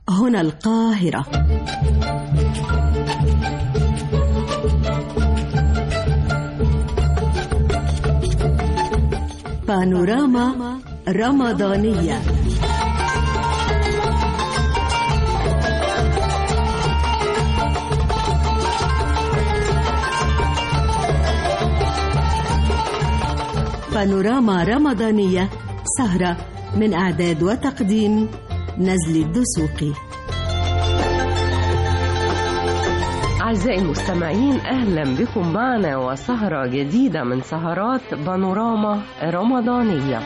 هنا القاهرة بانوراما رمضانية بانوراما رمضانية سهرة من إعداد وتقديم نزل الدسوقي أعزائي المستمعين أهلا بكم معنا وسهرة جديدة من سهرات بانوراما رمضانية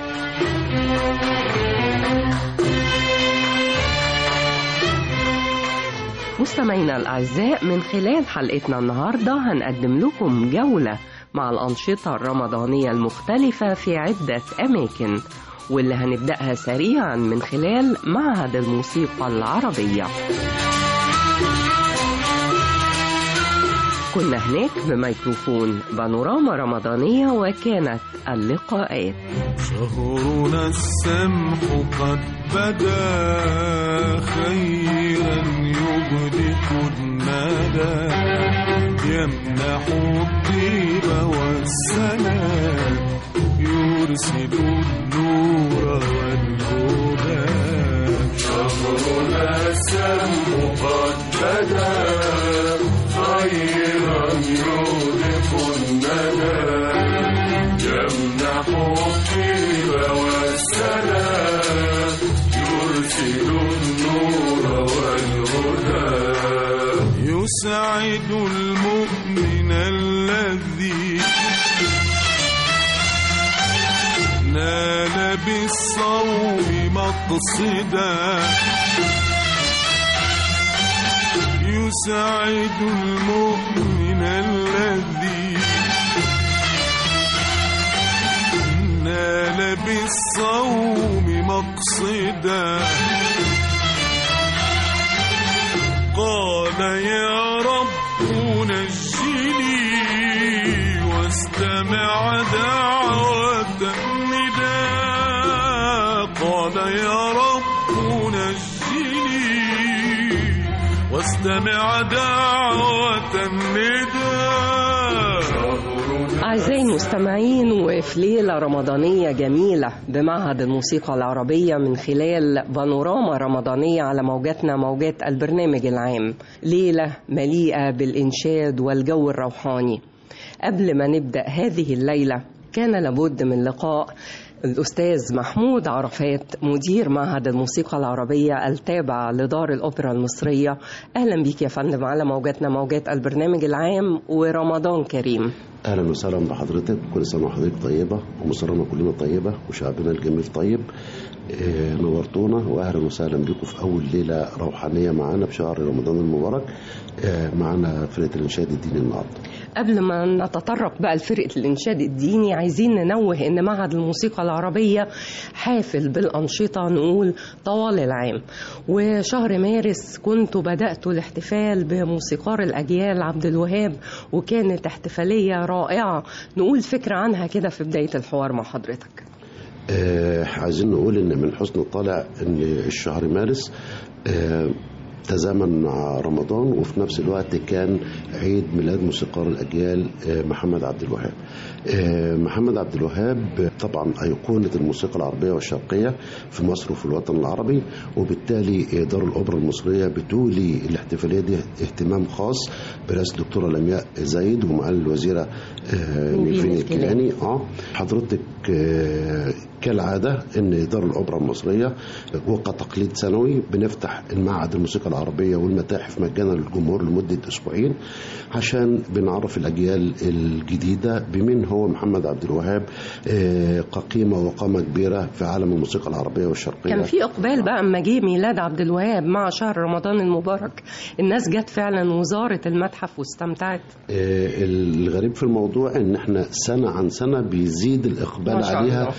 مستمعينا الأعزاء من خلال حلقتنا النهاردة هنقدم لكم جولة مع الأنشطة الرمضانية المختلفة في عدة أماكن واللي هنبدأها سريعا من خلال معهد الموسيقى العربية كنا هناك بميكروفون بانوراما رمضانية وكانت اللقاءات شهرنا السمح قد بدا خيرا يبدك الندى يمنح الطيب والسلام يرسل النور والهدى شهرنا السمح قد بدا خيرا يبدك الندى يمنح الطيب والسلام يرسل النور والهدى يسعد المؤمن الذي نال بالصوم مقصدا يسعد المؤمن الذي نال بالصوم مقصدا قال يا رب نجني واستمع دعوة النداء قال يا رب نجني واستمع دعوة النداء أعزائي المستمعين وفي ليلة رمضانية جميلة بمعهد الموسيقى العربية من خلال بانوراما رمضانية على موجاتنا موجات البرنامج العام ليلة مليئة بالإنشاد والجو الروحاني قبل ما نبدأ هذه الليلة كان لابد من لقاء الأستاذ محمود عرفات مدير معهد الموسيقى العربية التابع لدار الأوبرا المصرية أهلا بيك يا فندم على موجاتنا موجات البرنامج العام ورمضان كريم اهلا وسهلا بحضرتك كل سنه وحضرتك طيبه ومصرنا كلنا طيبه وشعبنا الجميل طيب آه، نورتونا واهلا وسهلا بكم في اول ليله روحانيه معانا بشهر رمضان المبارك آه، معانا فرقه الانشاد الديني النهارده قبل ما نتطرق بقى لفرقة الإنشاد الديني عايزين ننوه إن معهد الموسيقى العربية حافل بالأنشطة نقول طوال العام وشهر مارس كنت بدأت الاحتفال بموسيقار الأجيال عبد الوهاب وكانت احتفالية رائعة نقول فكرة عنها كده في بداية الحوار مع حضرتك آه، عايزين نقول ان من حسن الطالع ان الشهر مارس آه، تزامن مع رمضان وفي نفس الوقت كان عيد ميلاد موسيقار الاجيال آه، محمد عبد الوهاب آه، محمد عبد الوهاب طبعا ايقونه الموسيقى العربيه والشرقيه في مصر وفي الوطن العربي وبالتالي آه، دار الاوبرا المصريه بتولي الاحتفاليه دي اهتمام خاص برئاسه الدكتوره لمياء زايد ومعالي الوزيره آه، نيفين نيفين الكيلاني. الكيلاني اه حضرتك آه، كالعاده ان دار الاوبرا المصريه وكتقليد سنوي بنفتح المعهد الموسيقى العربيه والمتاحف مجانا للجمهور لمده اسبوعين عشان بنعرف الاجيال الجديده بمن هو محمد عبد الوهاب آه، كقيمه وقامه كبيره في عالم الموسيقى العربيه والشرقيه كان في إقبال بقى أما جه ميلاد عبد الوهاب مع شهر رمضان المبارك الناس جت فعلا وزارة المتحف واستمتعت آه، الغريب في الموضوع ان احنا سنه عن سنه بيزيد الاقبال ما شاء عليها الله، ما شاء الله.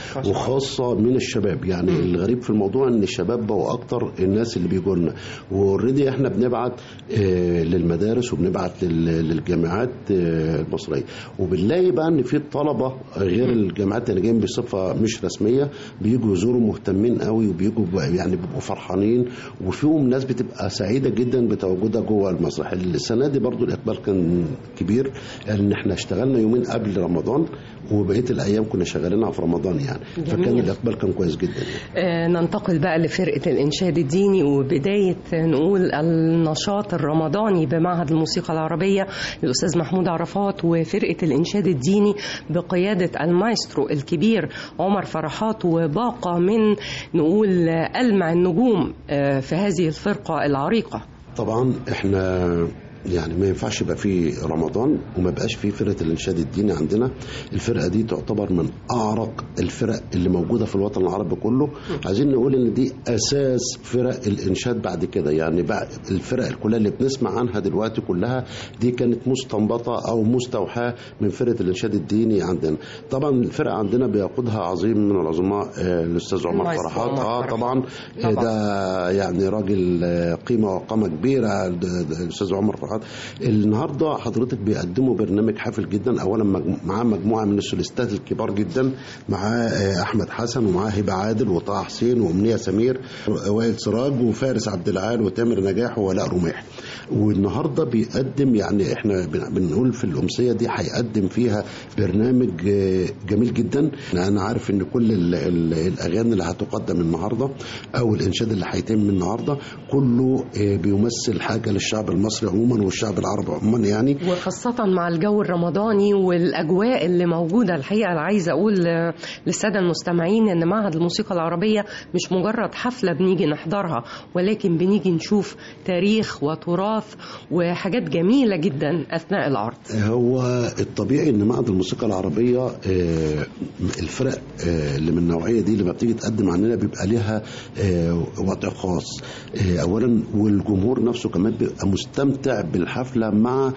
خاصه من الشباب يعني الغريب في الموضوع ان الشباب بقوا اكتر الناس اللي بيجوا لنا واوريدي احنا بنبعت آه، للمدارس وبنبعت لل- للجامعات آه، المصريه وبنلاقي بقى ان في طلبه غير الجامعات اللي جايين بصفه مش رسميه بيجوا يزوروا مهتمين قوي وبيجوا بقى- يعني بيبقوا فرحانين وفيهم ناس بتبقى سعيده جدا بتواجدها جوه المسرح السنه دي برضو الاقبال كان كبير لان احنا اشتغلنا يومين قبل رمضان وبقيه الايام كنا شغالينها في رمضان يعني فكان جميل. الاقبال كان كويس جدا يعني. آه، ننتقل بقى لفرقة الإنشاد الديني وبداية آه، نقول النشاط الرمضاني بمعهد الموسيقى العربية الأستاذ محمود عرفات وفرقة الإنشاد الديني بقيادة المايسترو الكبير عمر فرحات وباقة من نقول آه، ألمع النجوم آه، في هذه الفرقة العريقة طبعا احنا يعني ما ينفعش يبقى في رمضان وما بقاش في فرقه الانشاد الديني عندنا الفرقه دي تعتبر من اعرق الفرق اللي موجوده في الوطن العربي كله عايزين نقول ان دي اساس فرق الانشاد بعد كده يعني بقى الفرق كلها اللي بنسمع عنها دلوقتي كلها دي كانت مستنبطه او مستوحاه من فرقه الانشاد الديني عندنا طبعا الفرقه عندنا بيقودها عظيم من العظماء آه، الاستاذ عمر المايسترو فرحات عمر اه فرحات. طبعا آه، طبعاً. ده يعني راجل آه، قيمه وقامه كبيره د- د- الاستاذ عمر فرحات النهارده حضرتك بيقدموا برنامج حافل جدا اولا مجمو- معاه مجموعه من السوليستات الكبار جدا معاه آه، احمد حسن ومعاه هبه عادل وطه حسين وامنيه سمير وائل سراج وفارس عبد العال وتامر نجاح وولاء رميح والنهارده بيقدم يعني احنا بن- بنقول في الامسيه دي هيقدم فيها برنامج آه، جميل جدا انا عارف ان كل ال- ال- الاغاني اللي هتقدم النهارده او الانشاد اللي هيتم النهارده كله آه، بيمثل حاجه للشعب المصري عموما والشعب العربي عموما يعني وخاصة مع الجو الرمضاني والأجواء اللي موجودة الحقيقة أنا عايزة أقول آه، للسادة المستمعين إن معهد الموسيقى العربية مش مجرد حفلة بنيجي نحضرها ولكن بنيجي نشوف تاريخ وتراث وحاجات جميلة جدا أثناء العرض هو الطبيعي ان معهد الموسيقى العربيه آه، الفرق آه، اللي من النوعيه دي لما بتيجي تقدم عندنا بيبقى لها آه، وضع خاص آه، اولا والجمهور نفسه كمان بيبقى مستمتع بالحفله مع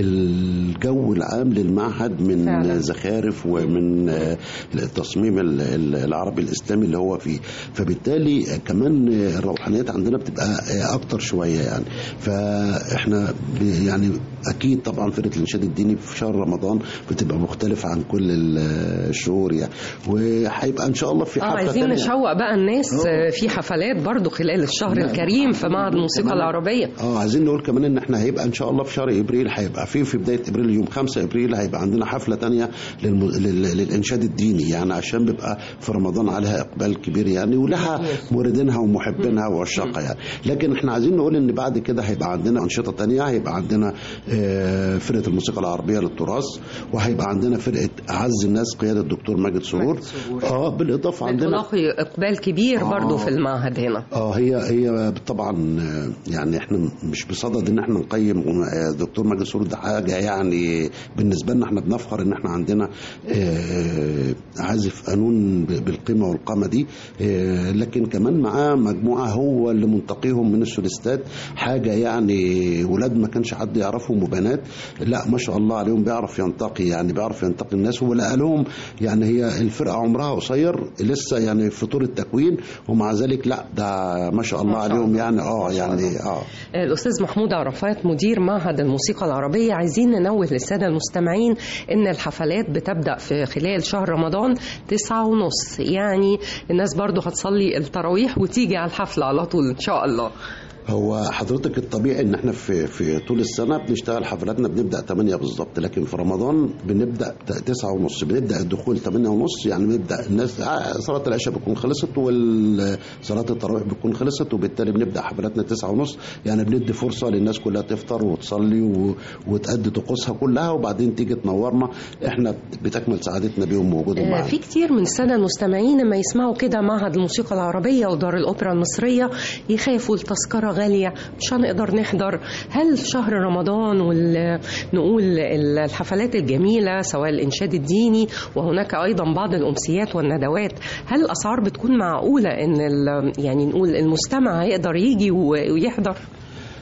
الجو العام للمعهد من فعلا. زخارف ومن آه، التصميم ال- ال- العربي الاسلامي اللي هو فيه فبالتالي آه، كمان آه، الروحانيات عندنا بتبقى آه، اكتر شويه يعني فاحنا ب- يعني اكيد طبعا فرقه الانشاد الديني في شهر رمضان بتبقى مختلفه عن كل ال- الشهور يعني وهيبقى ان شاء الله في اه حفله عايزين تانية. نشوق بقى الناس آه، في حفلات برضو خلال الشهر نعم. الكريم في معهد الموسيقى كمان- العربية اه عايزين نقول كمان ان احنا هيبقى ان شاء الله في شهر ابريل هيبقى في في بدايه ابريل يوم 5 ابريل هيبقى عندنا حفله تانية للم... لل... للانشاد الديني يعني عشان بيبقى في رمضان عليها اقبال كبير يعني ولها موردينها ومحبينها وعشاقها يعني لكن احنا عايزين نقول ان بعد كده هيبقى عندنا انشطه تانية هيبقى عندنا آه، فرقه الموسيقى العربيه للتراث وهيبقى عندنا فرقه اعز الناس قياده الدكتور ماجد سرور ماجد سرور. اه بالاضافه عندنا بتلاقي إقبال كبير آه. برضو في المعهد هنا اه هي هي طبعا آه، يعني احنا مش بصدد ان احنا نقيم آه، دكتور ماجد سرور ده حاجه يعني بالنسبه لنا احنا بنفخر ان احنا عندنا آه، عازف قانون ب- بالقيمه والقامه دي آه، لكن كمان معاه مجموعه هو اللي منتقيهم من السوليستات حاجه يعني ولاد ما كانش حد يعرفهم وبنات لا ما شاء الله عليهم بيعرف ينتقي يعني بيعرف ينتقي الناس ولقى لهم يعني هي الفرقه عمرها قصير لسه يعني في طور التكوين ومع ذلك لا ده ما شاء الله ما شاء عليهم الله. يعني اه ما شاء يعني الله. اه الأستاذ محمود عرفات مدير معهد الموسيقى العربية عايزين ننوه للسادة المستمعين إن الحفلات بتبدأ في خلال شهر رمضان تسعة ونص يعني الناس برضو هتصلي التراويح وتيجي على الحفلة على طول إن شاء الله هو حضرتك الطبيعي ان احنا في في طول السنه بنشتغل حفلاتنا بنبدا 8 بالظبط لكن في رمضان بنبدا 9 ونص بنبدا الدخول 8 ونص يعني بنبدا الناس آه، صلاه العشاء بتكون خلصت وصلاه التراويح بتكون خلصت وبالتالي بنبدا حفلاتنا 9 ونص يعني بندي فرصه للناس كلها تفطر وتصلي و... وتأدي طقوسها كلها وبعدين تيجي تنورنا احنا بتكمل سعادتنا بيهم ووجودهم آه، معانا في كتير من السادة المستمعين لما يسمعوا كده معهد الموسيقى العربية ودار الأوبرا المصرية يخافوا التذكرة غالية مش هنقدر نحضر هل شهر رمضان ونقول الحفلات الجميلة سواء الإنشاد الديني وهناك أيضا بعض الأمسيات والندوات هل الأسعار بتكون معقولة إن ال- يعني نقول المستمع هيقدر يجي و- ويحضر؟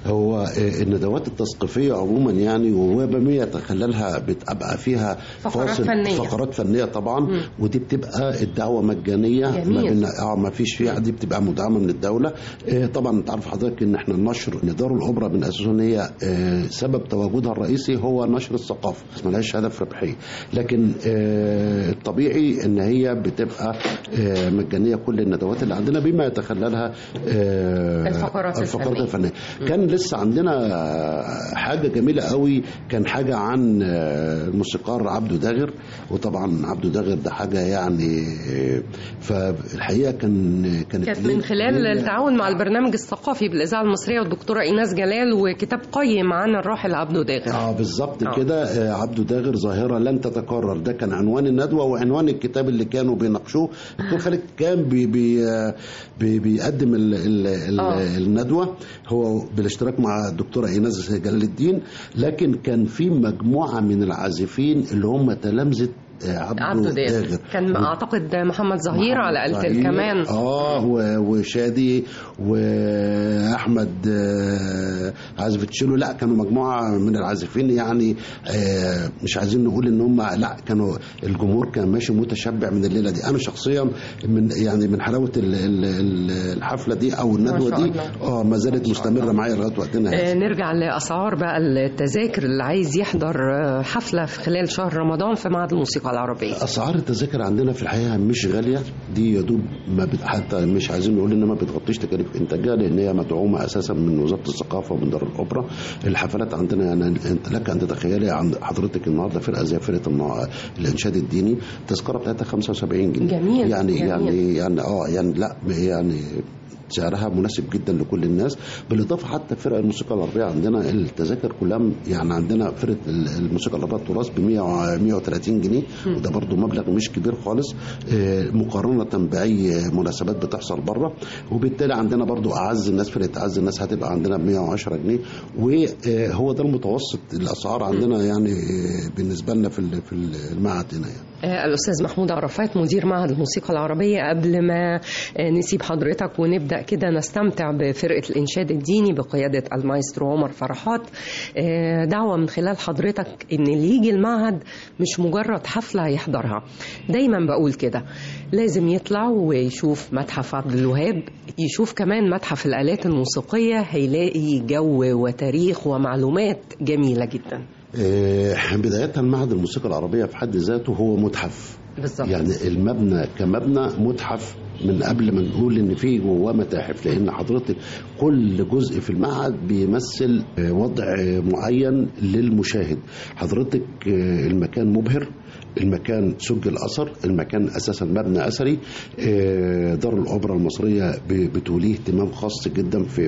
هو آه، الندوات التثقيفيه عموما يعني وما يتخللها بتبقى فيها فقرات فاصل فنية. فقرات فنيه طبعا مم. ودي بتبقى الدعوه مجانيه جميل. ما بين اه ما فيش فيها دي بتبقى مدعمه من الدوله آه، طبعا انت عارف حضرتك ان احنا النشر ان دار الاوبرا من اساسه ان هي آه، سبب تواجدها الرئيسي هو نشر الثقافه ملهاش هدف ربحي لكن آه، الطبيعي ان هي بتبقى آه، مجانيه كل الندوات اللي عندنا بما يتخللها آه، الفقرات الفقرات الفنية. الفنيه كان لسه عندنا حاجه جميله قوي كان حاجه عن الموسيقار عبده داغر وطبعا عبده داغر ده حاجه يعني فالحقيقه كان كانت كانت من خلال التعاون مع البرنامج الثقافي بالإذاعة المصرية والدكتورة إيناس جلال وكتاب قيم عن الراحل عبده داغر اه بالظبط آه. كده آه، عبده داغر ظاهره لن تتكرر ده كان عنوان الندوه وعنوان الكتاب اللي كانوا بيناقشوه الدكتور خالد كان بي بي آه، بي بيقدم ال ال ال آه. الندوه هو بالاشتراك مع الدكتوره ايناس جلال الدين لكن كان في مجموعه من العازفين اللي هم تلامذه آه، عبده عبده داغر داغر كان أعتقد محمد زهير على آلة ظهير. الكمان اه و- وشادي واحمد آه، عازف تشيلو لا كانوا مجموعه من العازفين يعني آه، مش عايزين نقول ان هم لا كانوا الجمهور كان ماشي متشبع من الليله دي انا شخصيا من يعني من حلاوه ال- ال- ال- الحفله دي او الندوه شاء دي الله. اه ما زالت مستمره معايا لغايه وقتنا آه، هذا نرجع لأسعار بقى التذاكر اللي عايز يحضر آه، حفلة في خلال شهر رمضان في معهد الموسيقى العربية اسعار التذاكر عندنا في الحقيقه مش غاليه دي يا دوب ما بت... حتى مش عايزين نقول ان ما بتغطيش تكاليف انتاجها لان هي مدعومه اساسا من وزاره الثقافه ومن دار الاوبرا الحفلات عندنا يعني انت لك ان تتخيلي عند حضرتك النهارده فرقه زي فرقه النا- الانشاد الديني التذكره بتاعتها 75 جنيه جميل، يعني جميل. يعني يعني اه يعني لا يعني سعرها مناسب جدا لكل الناس بالاضافه حتى فرق الموسيقى العربيه عندنا التذاكر كلها م- يعني عندنا فرقه ال- الموسيقى العربيه التراث ب 100 130 جنيه وده برضو مبلغ مش كبير خالص آه، مقارنه باي مناسبات بتحصل بره وبالتالي عندنا برضو اعز الناس فرقه اعز الناس هتبقى عندنا ب 110 جنيه وهو ده المتوسط الاسعار عندنا يعني آه، بالنسبه لنا في ال- في المعهد هنا يعني. آه، الأستاذ محمود عرفات مدير معهد الموسيقى العربية قبل ما آه، نسيب حضرتك ونبدأ كده نستمتع بفرقة الإنشاد الديني بقيادة المايسترو عمر فرحات آه، دعوة من خلال حضرتك إن اللي يجي المعهد مش مجرد حفلة يحضرها دايما بقول كده لازم يطلع ويشوف متحف عبد الوهاب يشوف كمان متحف الآلات الموسيقية هيلاقي جو وتاريخ ومعلومات جميلة جدا آه، بداية معهد الموسيقى العربية في حد ذاته هو متحف بالظبط يعني المبنى كمبنى متحف من قبل ما نقول ان في جواه متاحف لان حضرتك كل جزء في المعهد بيمثل آه، وضع آه، معين للمشاهد حضرتك آه، المكان مبهر المكان سجل اثر المكان اساسا مبنى اثري آه، دار الاوبرا المصريه ب- بتوليه اهتمام خاص جدا في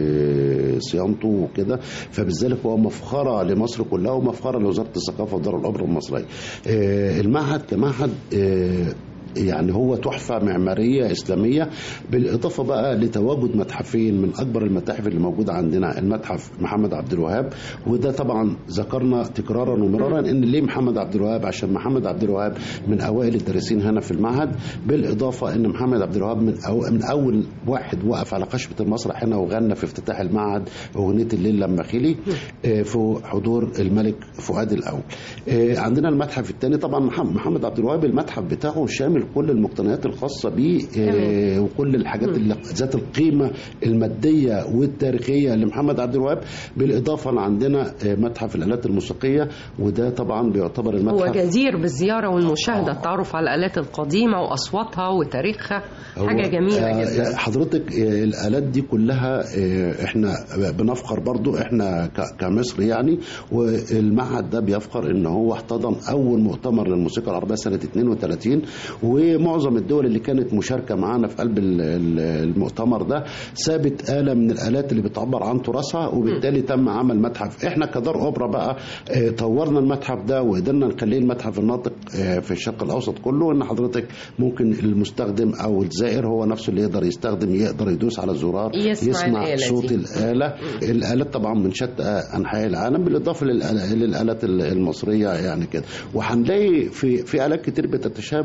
في صيانته وكده فبالذات هو مفخره لمصر كلها ومفخره لوزاره الثقافه ودار الاوبرا المصريه آه، المعهد كمعهد آه، يعني هو تحفة معمارية إسلامية بالإضافة بقى لتواجد متحفين من أكبر المتاحف اللي موجودة عندنا المتحف محمد عبد الوهاب وده طبعا ذكرنا تكرارا ومرارا إن ليه محمد عبد الوهاب عشان محمد عبد الوهاب من أوائل الدارسين هنا في المعهد بالإضافة إن محمد عبد الوهاب من أو من أول واحد وقف على خشبة المسرح هنا وغنى في افتتاح المعهد أغنية الليل لما خلي آه، في حضور الملك فؤاد الأول آه، عندنا المتحف الثاني طبعا محمد محمد عبد الوهاب المتحف بتاعه شامل كل المقتنيات الخاصة بيه آه، وكل الحاجات اللي ذات القيمة المادية والتاريخية لمحمد عبد الوهاب بالإضافة لعندنا آه، متحف الآلات الموسيقية وده طبعا بيعتبر هو المتحف جدير بالزيارة والمشاهدة التعرف على الآلات القديمة وأصواتها وتاريخها هو- حاجة جميلة آه، جدا حضرتك آه، الآلات دي كلها آه، احنا بنفخر برضو احنا ك- كمصر يعني والمعهد ده بيفخر ان هو احتضن اول مؤتمر للموسيقى العربية سنة 32 ومعظم الدول اللي كانت مشاركة معانا في قلب ال- ال- المؤتمر ده سابت آلة من الآلات اللي بتعبر عن تراثها وبالتالي تم عمل متحف احنا كدار اوبرا بقى آه، طورنا المتحف ده وقدرنا نخليه المتحف الناطق آه، في الشرق الاوسط كله ان حضرتك ممكن المستخدم او الزائر هو نفسه اللي يقدر يستخدم يقدر يدوس على الزرار يسمع يسمع الآلة صوت دي. الآلة الآلات طبعا من شتى أنحاء العالم بالإضافة للآلة- للآلات المصرية يعني كده وهنلاقي في في آلات كتير بتتشابه ما بين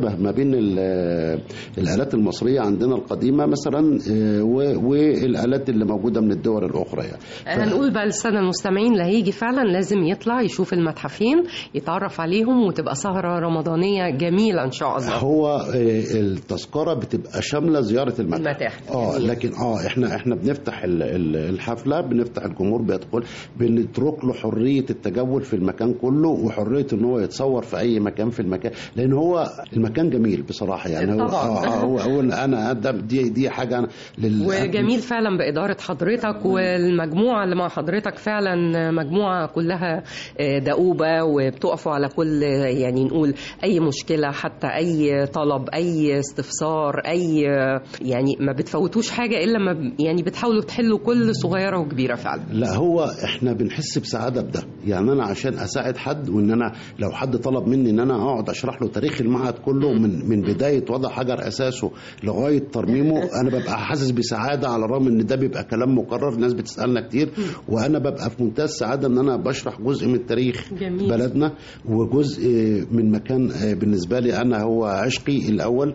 بين ال- الالات المصريه عندنا القديمه مثلا آه، و- والالات اللي موجوده من الدول الاخرى يعني هنقول بقى للسادة المستمعين اللي هيجي فعلا لازم يطلع يشوف المتحفين يتعرف عليهم وتبقى سهرة رمضانية جميلة إن شاء الله هو آه، التذكره بتبقى شامله زياره المتحف المتاحف. اه جميل. لكن اه احنا احنا بنفتح ال- ال- الحفله بنفتح الجمهور بيدخل بنترك له حريه التجول في المكان كله وحريه ان هو يتصور في اي مكان في المكان لان هو المكان جميل بصراحه يعني هو طبعاً. آه آه، هو هو انا ده دي دي حاجه أنا لل وجميل فعلا بإدارة حضرتك والمجموعة اللي مع حضرتك فعلا مجموعة كلها آه، دؤوبة وبتقفوا على كل آه، يعني نقول أي مشكلة حتى أي طلب أي استفسار أي آه، يعني ما بتفوتوش حاجة إلا ما ب- يعني بتحاولوا تحلوا كل صغيرة وكبيرة فعلا لا هو احنا بنحس بسعاده بده يعني انا عشان اساعد حد وان انا لو حد طلب مني ان انا اقعد اشرح له تاريخ المعهد كله من من بدايه وضع حجر اساسه لغايه ترميمه انا ببقى حاسس بسعاده على الرغم ان ده بيبقى كلام مكرر الناس بتسالنا كتير وانا ببقى في منتهى السعاده ان انا بشرح جزء من تاريخ جميل. بلدنا وجزء من مكان بالنسبه لي انا هو عشقي الاول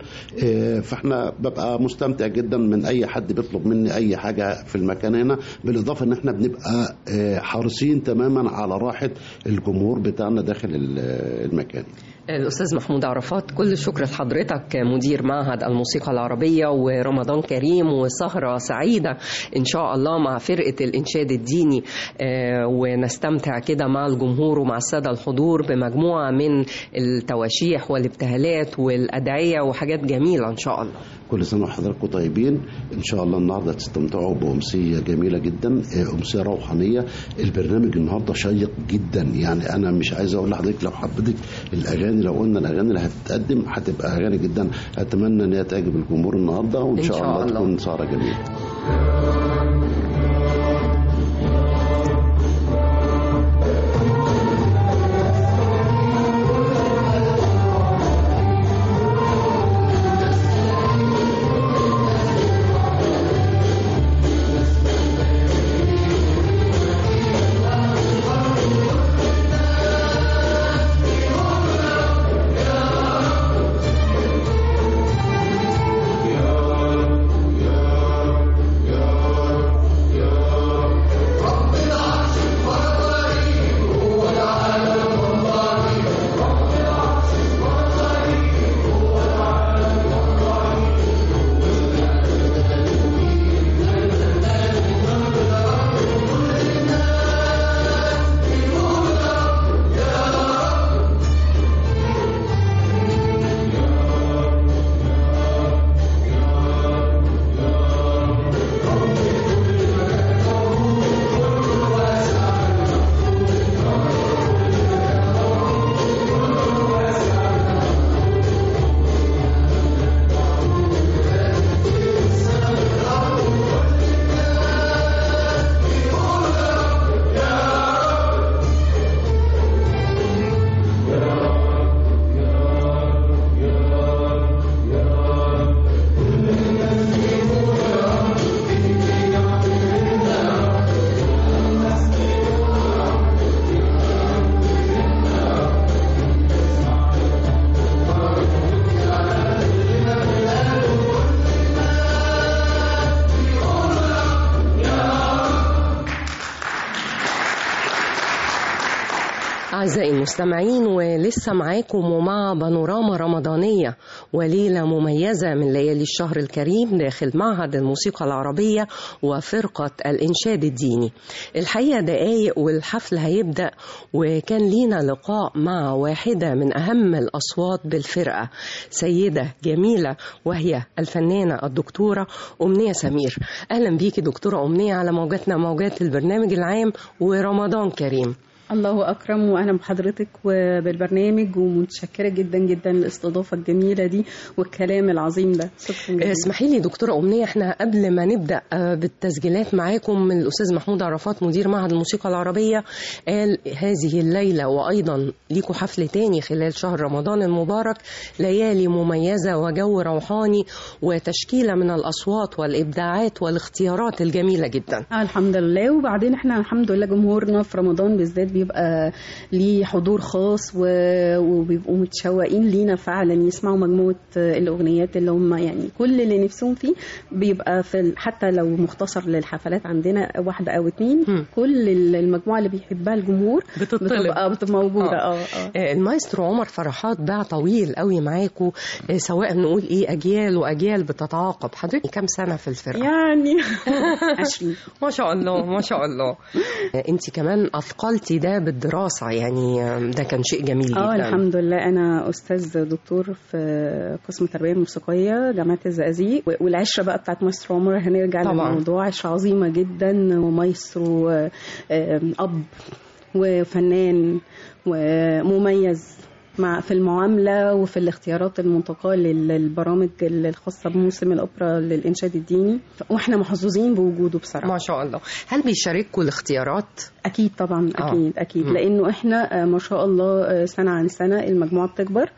فاحنا ببقى مستمتع جدا من اي حد بيطلب مني اي حاجه في المكان هنا بالاضافه ان احنا بنبقى حريصين تماما على راحه الجمهور بتاعنا داخل المكان الأستاذ محمود عرفات كل الشكر لحضرتك مدير معهد الموسيقى العربية ورمضان كريم وسهرة سعيدة إن شاء الله مع فرقة الإنشاد الديني آه، ونستمتع كده مع الجمهور ومع السادة الحضور بمجموعة من التواشيح والابتهالات والأدعية وحاجات جميلة إن شاء الله كل سنه وحضراتكم طيبين ان شاء الله النهارده تستمتعوا بامسيه جميله جدا امسيه روحانيه البرنامج النهارده شيق جدا يعني انا مش عايز اقول لحضرتك لو حضرتك الاغاني لو قلنا الاغاني اللي هتتقدم هتبقى اغاني جدا اتمنى ان هي تعجب الجمهور النهارده وان إن شاء, شاء الله, الله. تكون سهره جميله أعزائي المستمعين ولسه معاكم ومع بانوراما رمضانية وليلة مميزة من ليالي الشهر الكريم داخل معهد الموسيقى العربية وفرقة الإنشاد الديني الحقيقة دقايق والحفل هيبدأ وكان لينا لقاء مع واحدة من أهم الأصوات بالفرقة سيدة جميلة وهي الفنانة الدكتورة أمنية سمير أهلا بيكي دكتورة أمنية على موجاتنا موجات البرنامج العام ورمضان كريم الله أكرم وأهلا بحضرتك وبالبرنامج ومتشكرة جدا جدا للاستضافة الجميلة دي والكلام العظيم ده شكرا جدا اسمحي لي دكتورة أمنية احنا قبل ما نبدأ آه، بالتسجيلات معاكم من الأستاذ محمود عرفات مدير معهد الموسيقى العربية قال هذه الليلة وأيضا ليكوا حفل تاني خلال شهر رمضان المبارك ليالي مميزة وجو روحاني وتشكيلة من الأصوات والإبداعات والاختيارات الجميلة جدا آه الحمد لله وبعدين احنا الحمد لله جمهورنا في رمضان بالذات بيبقى ليه حضور خاص و- وبيبقوا متشوقين لينا فعلا يسمعوا مجموعه الاغنيات اللي هم يعني كل اللي نفسهم فيه بيبقى في ال- حتى لو مختصر للحفلات عندنا واحده او اتنين مم. كل ال- المجموعه اللي بيحبها الجمهور بتطلب. بتبقى بتبقى موجوده آه. اه اه آه، المايسترو عمر فرحات باع طويل قوي معاكوا آه، سواء نقول ايه اجيال واجيال بتتعاقب حضرتك كام سنه في الفرقه يعني 20 ما شاء الله ما شاء الله انت كمان اثقلتي ده بالدراسه يعني آه، ده كان شيء جميل جدا اه الحمد لله انا استاذ دكتور في قسم التربيه الموسيقيه جامعه الزقازيق و- والعشره بقى بتاعت مايسترو عمر هنرجع طبعاً. للموضوع عشره عظيمه جدا ومايسترو آه، آه، اب وفنان ومميز مع في المعامله وفي الاختيارات المنتقاه لل- للبرامج الخاصه بموسم الاوبرا للانشاد الديني واحنا محظوظين بوجوده بصراحه ما شاء الله هل بيشاركوا الاختيارات اكيد طبعا آه. اكيد اكيد مم. لانه احنا آه، ما شاء الله آه، سنه عن سنه المجموعه بتكبر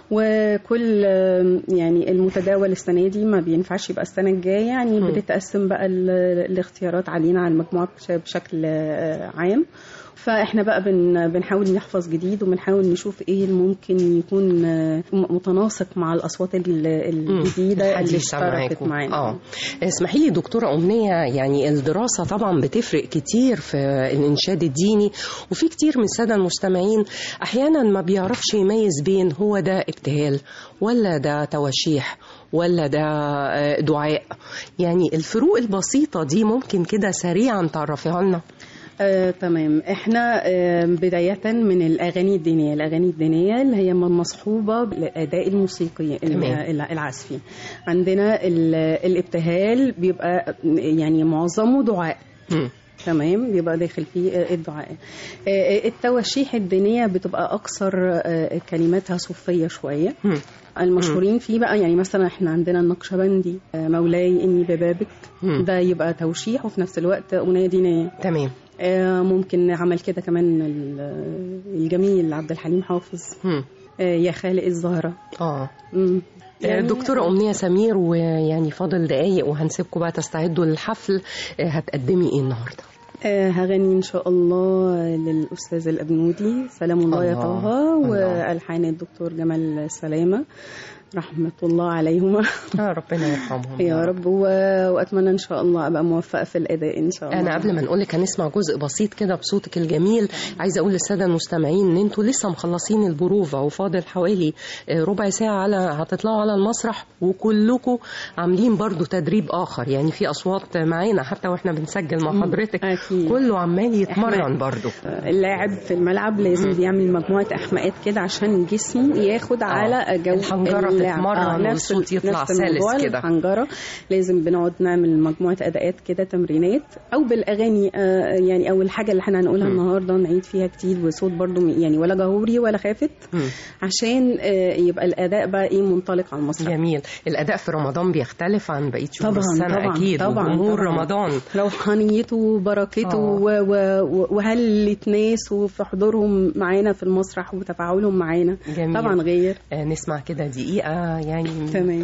وكل آه، يعني المتداول السنه دي ما بينفعش يبقى السنه الجايه يعني مم. بتتقسم بقى ال- الاختيارات علينا على المجموعه بش- بشكل آه، عام فاحنا بقى بن بنحاول نحفظ جديد وبنحاول نشوف ايه اللي ممكن يكون آه، م- متناسق مع الاصوات ال- الجديده اللي الحديثة اشتركت معاكم. معانا اه اسمحي لي دكتوره امنيه يعني الدراسه طبعا بتفرق كتير في الانشاد الديني وفي كتير من الساده المستمعين احيانا ما بيعرفش يميز بين هو ده ابتهال ولا ده تواشيح ولا ده آه، دعاء يعني الفروق البسيطه دي ممكن كده سريعا تعرفيها لنا آه، تمام احنا آه، بداية من الأغاني الدينية الأغاني الدينية اللي هي مصحوبة بالأداء الموسيقي تمام. الع- العزفي عندنا ال- الابتهال بيبقى يعني معظمه دعاء مم. تمام بيبقى داخل فيه آه، الدعاء آه، التواشيح الدينية بتبقى أكثر آه، كلماتها صوفية شوية مم. المشهورين فيه بقى يعني مثلا احنا عندنا النقشبندي آه، مولاي إني ببابك مم. ده يبقى توشيح وفي نفس الوقت أغنية دينية تمام آه، ممكن عمل كده كمان ال- الجميل عبد الحليم حافظ مم. آه، يا خالق الزهرة اه مم. يعني دكتورة أمنية سمير ويعني فاضل دقايق وهنسيبكم بقى تستعدوا للحفل آه، هتقدمي ايه النهارده؟ آه، هغني إن شاء الله للأستاذ الأبنودي سلام الله يا الله، طه الله. وألحان الدكتور جمال سلامة رحمة الله عليهما آه ربنا يرحمهم يا رب و- وأتمنى إن شاء الله أبقى موفقة في الأداء إن شاء الله انا قبل ما نقول لك هنسمع جزء بسيط كده بصوتك الجميل عايزه اقول للساده المستمعين ان انتوا لسه مخلصين البروفا وفاضل حوالي آه، ربع ساعه على هتطلعوا على المسرح وكلكم عاملين برضو تدريب اخر يعني في اصوات معانا حتى واحنا بنسجل مع مم، حضرتك أكيد. كله عمال يتمرن إحنا- برضو اللاعب في الملعب لازم بيعمل مجموعة إحماءات كده عشان جسمه ياخد على جو الحنجرة اللعب. تتمرن نفس والصوت يطلع نفس الموضوع، سلس كده. الحنجرة لازم بنقعد نعمل مجموعة أداءات كده تمرينات أو بالأغاني آه، يعني أو الحاجة اللي احنا هنقولها مم. النهاردة نعيد فيها كتير وصوت برضو يعني ولا جهوري ولا خافت مم. عشان آه، يبقى الأداء بقى إيه منطلق على المسرح جميل الاداء في رمضان بيختلف عن بقيه شهور طبعا السنه طبعا اكيد طبعا وجمهور طبعا. رمضان روحانيته وبركته آه. و- و- و- وهلة ناس وفي حضورهم معانا في المسرح وتفاعلهم معانا جميل. طبعا غير آه، نسمع كده دقيقه يعني تمام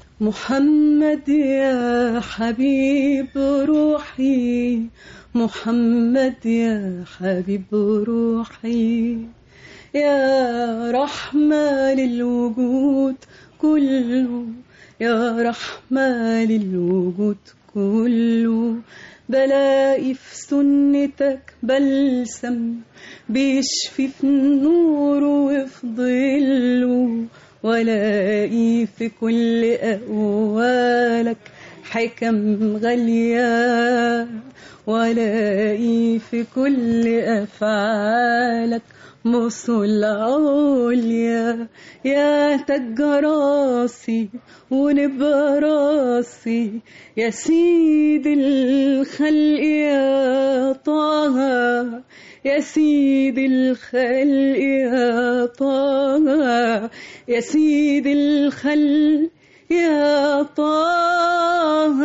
محمد يا حبيب روحي محمد يا حبيب روحي يا رحمة للوجود كله يا رحمة للوجود كله بلاقي في سنتك بلسم بيشفي في نوره وفي ظله ولاقي في كل أقوالك حكم غالية ولاقي في كل أفعالك مثل عليا يا تاج راسي ونبقى راسي يا سيد الخلق يا طه يا سيد الخلق يا طه يا سيد الخلق يا طه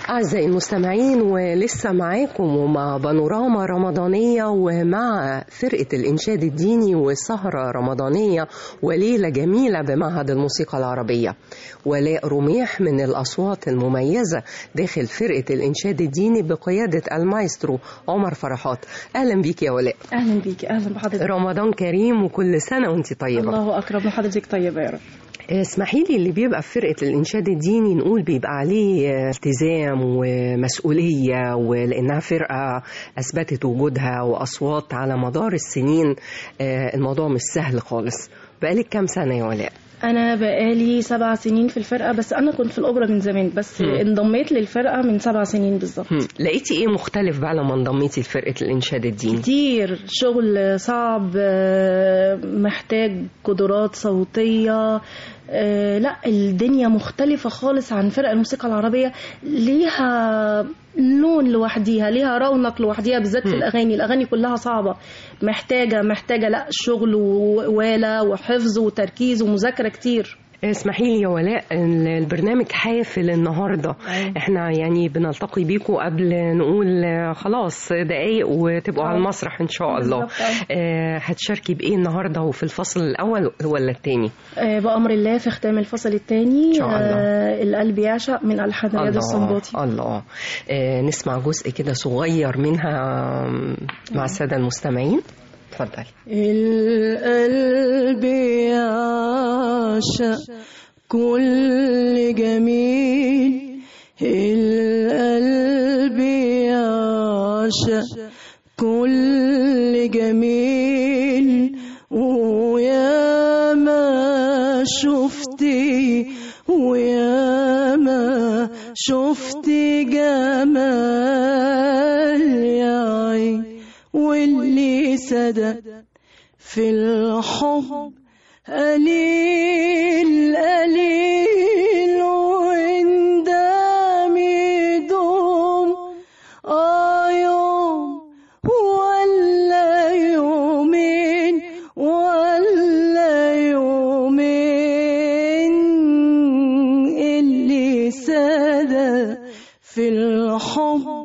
أعزائي المستمعين ولسه معاكم ومع بانوراما رمضانية ومع فرقة الإنشاد الديني وسهرة رمضانية وليلة جميلة بمعهد الموسيقى العربية ولاء رميح من الأصوات المميزة داخل فرقة الإنشاد الديني بقيادة المايسترو عمر فرحات أهلا بيك يا ولاء اهلا بيكي اهلا بحضرتك رمضان كريم وكل سنة وانت طيبة الله اكرم وحضرتك طيبه يا رب اسمحي لي اللي بيبقى في فرقة الإنشاد الديني نقول بيبقى عليه التزام ومسؤولية ولأنها فرقة أثبتت وجودها وأصوات على مدار السنين آه، الموضوع مش سهل خالص بقالك كام سنة يا ولاء؟ انا بقالي سبع سنين في الفرقه بس انا كنت في الاوبرا من زمان بس مم. انضميت للفرقه من سبع سنين بالظبط هم، لقيتي ايه مختلف بقى لما انضميتي لفرقة الإنشاد الديني؟ كتير شغل صعب آه، محتاج قدرات صوتية آه، لا الدنيا مختلفة خالص عن فرق الموسيقى العربية ليها لون لوحديها ليها رونق لوحديها بالذات في مم. الأغاني الأغاني كلها صعبة محتاجة محتاجة لا شغل ووالة وحفظ وتركيز ومذاكرة كتير اسمحي لي يا ولاء ال- البرنامج حافل النهارده أيوة. احنا يعني بنلتقي بيكم قبل نقول آه، خلاص دقايق وتبقوا آه. على المسرح ان شاء الله بالظبط، أيوة. آه، هتشاركي بايه النهارده وفي الفصل الاول ولا الثاني آه، بأمر الله في ختام الفصل الثاني إن شاء الله. القلب يعشق من ألحان رياض الصنباطي الله آه، نسمع جزء كده صغير منها آم، مع الساده المستمعين اتفضلي القلب يعشق كل جميل القلب يعشق كل جميل ويا ما شفتي ويا ما شفتي جمال يا عين واللي صدق في الحب قليل قليل وندم يدوم آه يوم ولا يومين ولا يومين اللي صدق في الحب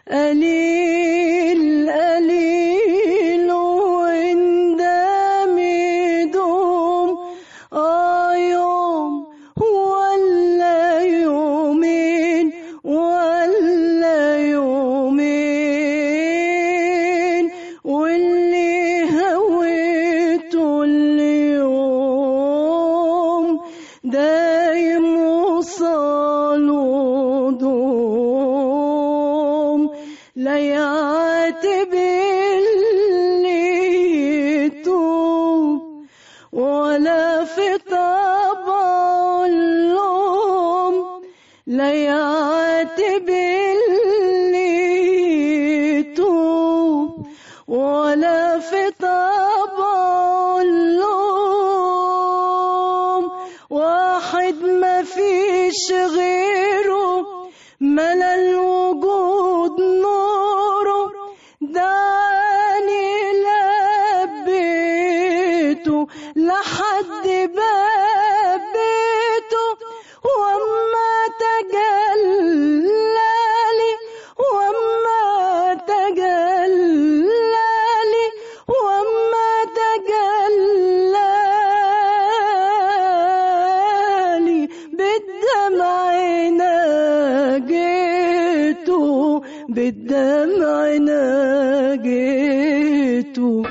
قليل قليل وندم يدوم آه يوم ولا يومين ولا يومين واللي هويته اليوم دايم وصاله دوم لا يعاتب اللي يتوب ولا في طبعه اللوم لا يعاتب اللي يتوب ولا في طبعه اللوم واحد ما فيش غيره ملا الوجود نوره داني لبيته لحد باب بيته وما تجلالي وما تجلالي وما تجلالي بالدمع ناجيته بالدمع ناجيته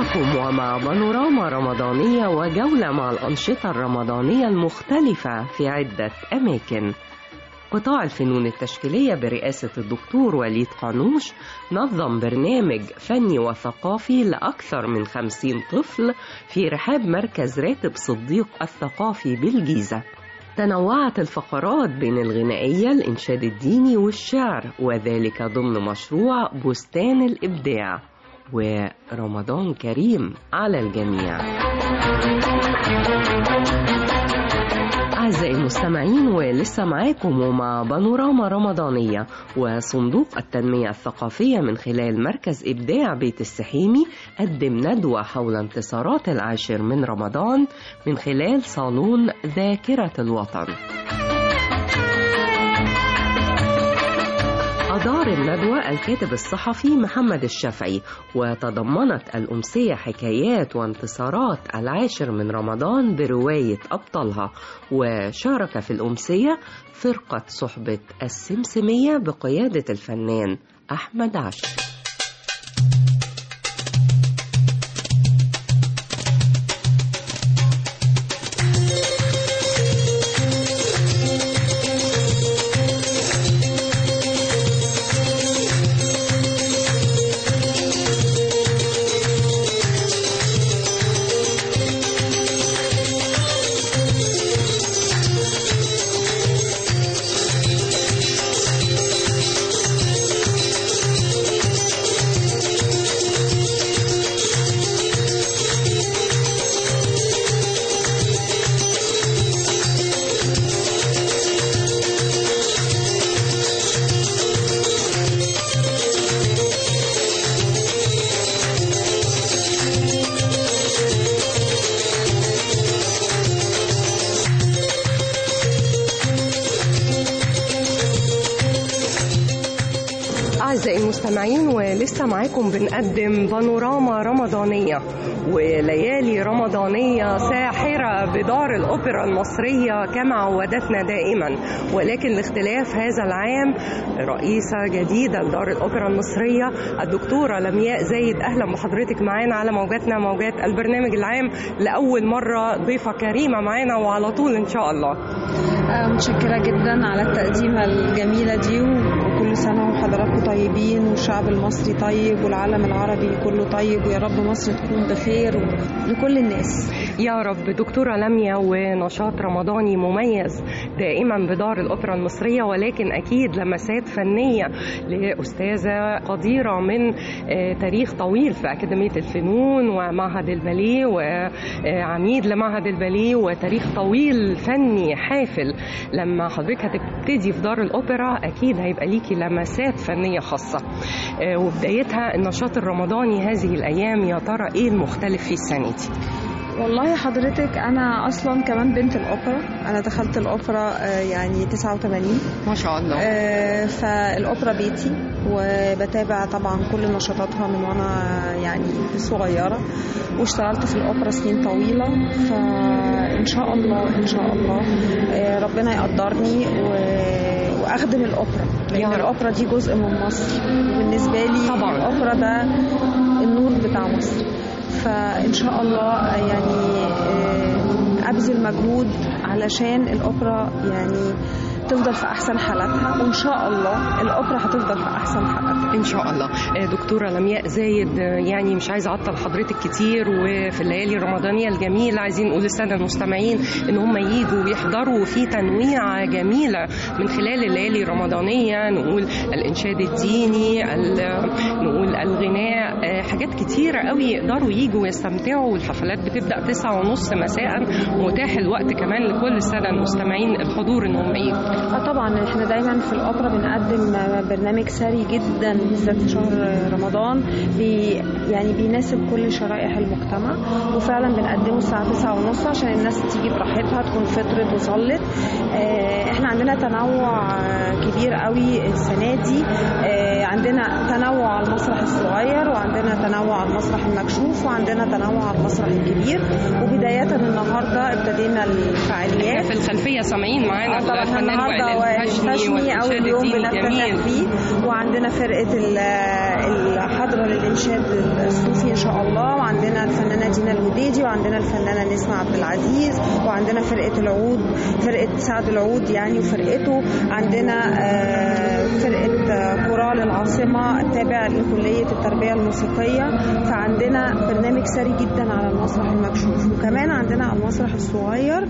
معاكم ومع بانوراما رمضانية وجولة مع الأنشطة الرمضانية المختلفة في عدة أماكن قطاع الفنون التشكيلية برئاسة الدكتور وليد قانوش نظم برنامج فني وثقافي لأكثر من خمسين طفل في رحاب مركز راتب صديق الثقافي بالجيزة تنوعت الفقرات بين الغنائية الإنشاد الديني والشعر وذلك ضمن مشروع بستان الإبداع ورمضان كريم على الجميع أعزائي المستمعين ولسه معاكم ومع بانوراما رمضانية وصندوق التنمية الثقافية من خلال مركز إبداع بيت السحيمي قدم ندوة حول انتصارات العاشر من رمضان من خلال صالون ذاكرة الوطن أدار الندوة الكاتب الصحفي محمد الشافعي وتضمنت الأمسية حكايات وانتصارات العاشر من رمضان برواية أبطالها وشارك في الأمسية فرقة صحبة السمسمية بقيادة الفنان أحمد عشر أعزائي المستمعين ولسه معاكم بنقدم بانوراما رمضانية وليالي رمضانية ساحرة بدار الأوبرا المصرية كما عودتنا دائما ولكن لاختلاف هذا العام رئيسة جديدة لدار الأوبرا المصرية الدكتورة لمياء زايد أهلا بحضرتك معانا على موجاتنا موجات البرنامج العام لأول مرة ضيفة كريمة معانا وعلى طول إن شاء الله آه، متشكرة جدا على التقديمة الجميلة دي وكل سنة وحضراتكم طيبين والشعب المصري طيب والعالم العربي كله طيب ويا رب مصر تكون بخير لكل الناس يا رب دكتورة لميا ونشاط رمضاني مميز دائما بدار الأوبرا المصرية ولكن أكيد لمسات فنية لأستاذة قديرة من آه، تاريخ طويل في أكاديمية الفنون ومعهد الباليه وعميد لمعهد الباليه وتاريخ طويل فني حافل لما حضرتك هتبتدي في دار الأوبرا أكيد هيبقى ليكي لمسات فنية خاصة آه، وبدايتها النشاط الرمضاني هذه الأيام يا ترى إيه المختلف في السنة دي؟ والله حضرتك أنا أصلا كمان بنت الأوبرا أنا دخلت الأوبرا آه، يعني 89 ما شاء الله آه، فالأوبرا بيتي وبتابع طبعا كل نشاطاتها من وأنا يعني صغيرة واشتغلت في الأوبرا سنين طويلة فإن شاء الله إن شاء الله آه، ربنا يقدرني و- وأخدم الأوبرا يا لأن رب. الأوبرا دي جزء من مصر وبالنسبة لي طبعاً. الأوبرا ده النور بتاع مصر فإن شاء الله يعني آه، أبذل مجهود علشان الأوبرا يعني تفضل في أحسن حالاتها وإن شاء الله الأوبرا هتفضل في أحسن حالاتها ان شاء الله آه، دكتوره لمياء زايد آه، يعني مش عايزه اعطل حضرتك كتير وفي الليالي الرمضانيه الجميله عايزين نقول للساده المستمعين ان هم ييجوا ويحضروا في تنويع جميله من خلال الليالي الرمضانيه نقول الانشاد الديني ال- نقول الغناء آه، حاجات كتيره قوي يقدروا ييجوا ويستمتعوا والحفلات بتبدا تسعة ونص مساء متاح الوقت كمان لكل الساده المستمعين الحضور ان هم يجوا اه طبعا احنا دايما في الاوبرا بنقدم برنامج سري جدا بالذات في شهر رمضان بي يعني بيناسب كل شرائح المجتمع وفعلا بنقدمه الساعه 9 ونص عشان الناس تيجي براحتها تكون فطرت وصلت اه احنا عندنا تنوع آه، كبير قوي السنه دي اه عندنا تنوع على المسرح الصغير وعندنا تنوع على المسرح المكشوف وعندنا تنوع على المسرح الكبير وبدايه النهارده ابتدينا الفعاليات في الخلفيه سامعين معانا آه طبعا احنا الفنان النهارده وائل الفشني اول يوم بنفتتح فيه وعندنا فرقه ال- الحضره للانشاد الصوفي ان شاء الله وعندنا الفنانه دينا الوديدي وعندنا الفنانه نسمه عبد العزيز وعندنا فرقه العود فرقه سعد العود يعني وفرقته عندنا آه، فرقه آه، كورال العاصمه التابع لكليه التربيه الموسيقيه فعندنا برنامج سري جدا على المسرح المكشوف وكمان عندنا على المسرح الصغير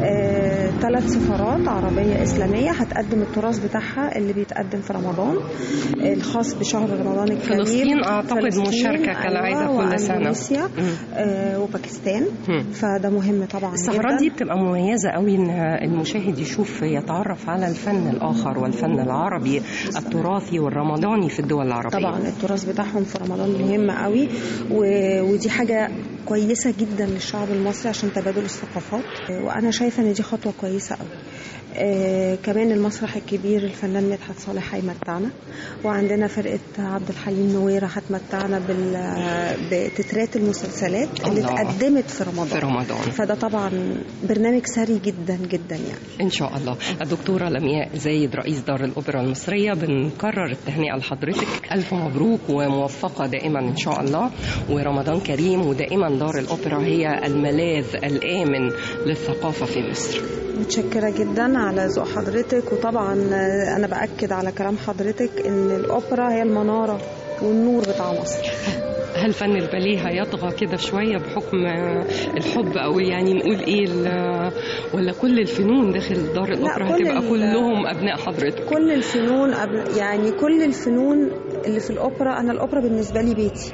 ثلاث سفارات عربيه اسلاميه هتقدم التراث بتاعها اللي بيتقدم في رمضان آه، الخاص بشهر رمضان الكريم فلسطين أعتقد فلسطين، مشاركة كالعادة أيوة، كل سنة. وأندونيسيا مم. آه، وباكستان مم. فده مهم طبعا السهرات جداً. دي بتبقى مميزة قوي ان المشاهد يشوف يتعرف على الفن الآخر والفن العربي التراثي والرمضاني في الدول العربية طبعا التراث بتاعهم في رمضان مهم قوي و... ودي حاجة كويسة جدا للشعب المصري عشان تبادل الثقافات وأنا شايفة إن دي خطوة كويسة قوي آه كمان المسرح الكبير الفنان مدحت صالح هيمتعنا وعندنا فرقة عبد الحليم نويرة هتمتعنا بال... بتترات المسلسلات اللي الله. اتقدمت في رمضان في رمضان فده طبعا برنامج ثري جدا جدا يعني إن شاء الله الدكتورة لمياء زايد رئيس دار الأوبرا المصرية بنكرر التهنئة لحضرتك ألف مبروك وموفقة دائما إن شاء الله ورمضان كريم ودائما دار الأوبرا هي الملاذ الآمن للثقافة في مصر متشكرة جدا على ذوق حضرتك وطبعا آه، أنا بأكد على كلام حضرتك إن الأوبرا هي المنارة والنور بتاع مصر هل فن الباليه هيطغى كده شوية بحكم الحب أو يعني نقول إيه ال- ولا كل الفنون داخل دار الأوبرا كل هتبقى ال- كلهم أبناء حضرتك كل الفنون قبل يعني كل الفنون اللي في الأوبرا أنا الأوبرا بالنسبة لي بيتي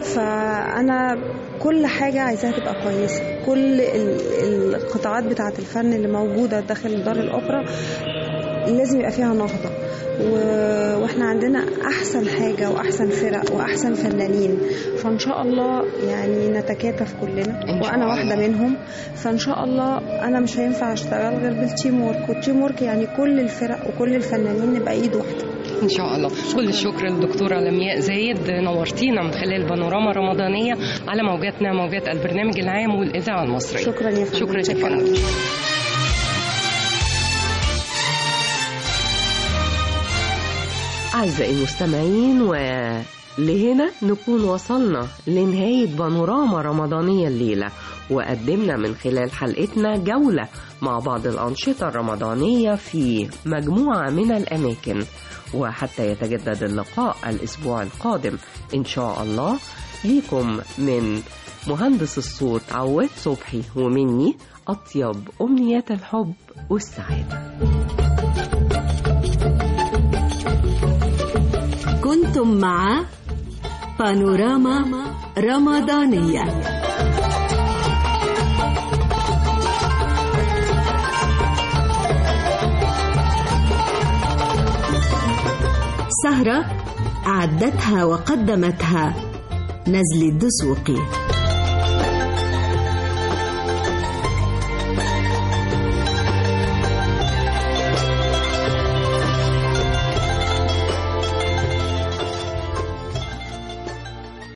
فأنا كل حاجة عايزاها تبقى كويسة كل ال- القطاعات بتاعة الفن اللي موجودة داخل دار الأوبرا لازم يبقى فيها نهضة و... واحنا عندنا احسن حاجه واحسن فرق واحسن فنانين فان شاء الله يعني نتكاتف كلنا إن شاء وانا الله. واحده منهم فان شاء الله انا مش هينفع اشتغل غير بالتيم وورك والتيم وورك يعني كل الفرق وكل الفنانين نبقى ايد واحده إن شاء الله كل الشكر للدكتورة لمياء زايد نورتينا من خلال بانوراما رمضانية على موجاتنا موجات البرنامج العام والإذاعة المصرية شكرا يا فندم شكرا يا شكراً. فندم أعزائي المستمعين ولهنا نكون وصلنا لنهاية بانوراما رمضانية الليلة وقدمنا من خلال حلقتنا جولة مع بعض الأنشطة الرمضانية في مجموعة من الأماكن وحتى يتجدد اللقاء الأسبوع القادم إن شاء الله ليكم من مهندس الصوت عواد صبحي ومني أطيب أمنيات الحب والسعادة كنتم مع بانوراما رمضانية سهرة أعدتها وقدمتها نزل الدسوقي